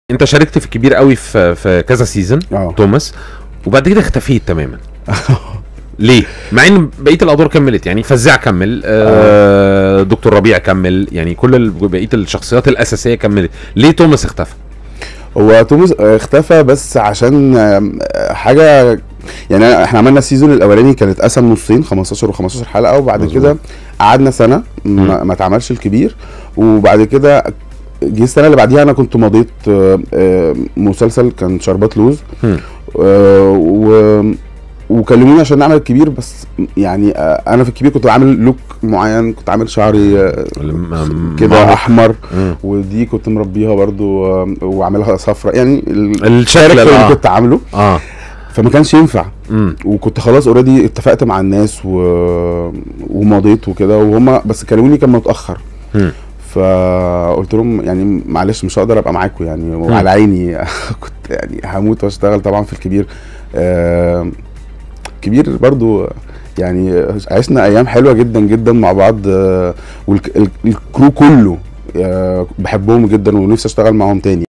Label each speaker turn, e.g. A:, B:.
A: انت شاركت في الكبير قوي في في كذا سيزون
B: اه
A: توماس وبعد كده اختفيت تماما ليه؟ مع ان بقيه الادوار كملت يعني فزاع كمل آه دكتور ربيع كمل يعني كل ال- بقيه الشخصيات الاساسيه كملت ليه توماس اختفى؟
B: هو توماس اختفى بس عشان آم، حاجه يعني احنا عملنا السيزون الاولاني كانت اتقسم نصين 15 و15 حلقه وبعد
A: مظبوط.
B: كده قعدنا سنه ما, ما اتعملش الكبير وبعد كده جه السنه اللي بعديها انا كنت مضيت آه، آه، مسلسل كان شربات لوز
A: هم.
B: آه، و وكلموني عشان نعمل الكبير بس يعني آه، انا في الكبير كنت عامل لوك معين كنت عامل شعري آه،
A: الم-
B: كده
A: معروف.
B: احمر
A: مم.
B: ودي كنت مربيها برضو آه، وعاملها صفرا يعني ال-
A: الشكل
B: الكاركتر اللي
A: اه
B: كنت عامله
A: اه
B: فما كانش ينفع
A: مم.
B: وكنت خلاص اوريدي اتفقت مع الناس و... ومضيت وكده وهم بس كلموني كان متاخر
A: مم.
B: فقلت لهم يعني معلش مش هقدر ابقى معاكم يعني وعلى عيني كنت يعني هموت واشتغل طبعا في الكبير آه كبير برضو يعني عشنا ايام حلوه جدا جدا مع بعض آه والكرو كله آه بحبهم جدا ونفسي اشتغل معاهم تاني